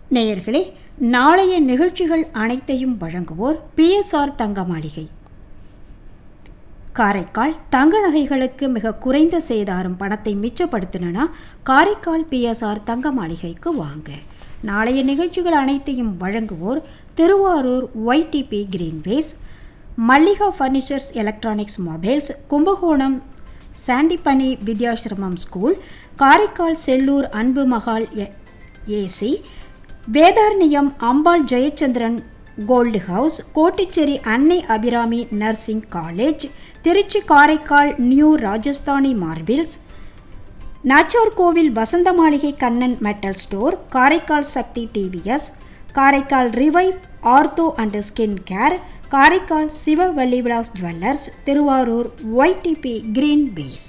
நேயர்களே நாளைய நிகழ்ச்சிகள் அனைத்தையும் வழங்குவோர் பிஎஸ்ஆர் தங்க மாளிகை காரைக்கால் தங்க நகைகளுக்கு மிக குறைந்த சேதாரம் பணத்தை மிச்சப்படுத்தணும்னா காரைக்கால் பிஎஸ்ஆர் தங்க மாளிகைக்கு வாங்க நாளைய நிகழ்ச்சிகள் அனைத்தையும் வழங்குவோர் Thiruvarur Y T B Greenways Mallika furnitures electronics mobiles Kumbakonam Sandipani Vidyashram school Karaikal Chellur Anbu Mahal எ- AC Vedaranyam Ambal Jayachandran gold house Kottichery Annai Abirami nursing college Trichy Karaikal new Rajasthani marbles நாச்சோர் கோவில் Vasantha Maligai Kannan metal store Karaikal Sakthi TVS Karaikal revive ortho and skin care Karaikal Sivavalli Vilas jewellers Thiruvarur Y T B green base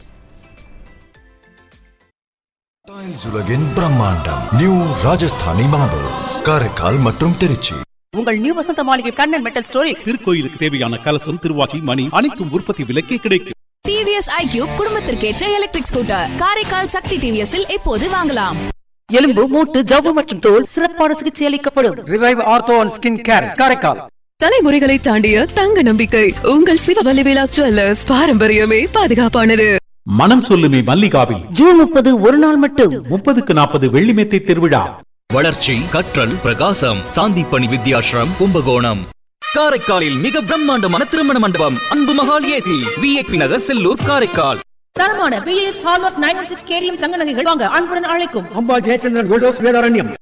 tiles உலகின் பிரம்மாண்டம் நியூ ராஜஸ்தானி மார்பிள்ஸ் காரைக்கால் மற்றும் திருச்சி உங்கள் நியூ வசந்த மாளிகை கண்ணன் மெட்டல் ஸ்டோரி திருக்கோயிலுக்கு தேவையான கலசம் திருவாச்சி மணி அனைத்தும் உற்பத்தி விலைக்கே கிடைக்கும் டிவிஎஸ் ஐக்யூப் குடும்பத்திற்கேற்ற எலக்ட்ரிக் ஸ்கூட்டர் காரைக்கால் சக்தி டிவிஎஸ்ஸில் இப்போது வாங்கலாம் எலும்பு மூட்டு ஜவ்வு மற்றும் தோல் சிறப்பான சிகிச்சை அளிக்கப்படும் revive ortho and skin care Karaikal தலைமுறைகளை தாண்டிய தங்க நம்பிக்கை உங்கள் சிவவல்லி விலாஸ் ஜுவல்லர்ஸ் பாரம்பரியமே பாதுகாப்பானது மனம் சொல்லுமே மல்லிகாவில் ஜூன் முப்பது ஒரு நாள் மட்டும் முப்பதுக்கு நாற்பது வெள்ளிமெத்தை திருவிழா வளர்ச்சி கற்றல் பிரகாசம் சாந்திப்பணி வித்யாஸ்ரம் கும்பகோணம் காரைக்காலில் மிக பிரம்மாண்டமான திருமண மண்டபம் அன்பு மகால் ஏசி விஐபி நகர் செல்லூர் காரைக்கால் தரமான B S hallmark nine one six கேரியம் தங்க நகைகள் வாங்க அன்புடன் அழைக்கும் அம்பாள் ஜெயச்சந்திரன் கோல்ட் ஹவுஸ் வேதாரண்யம்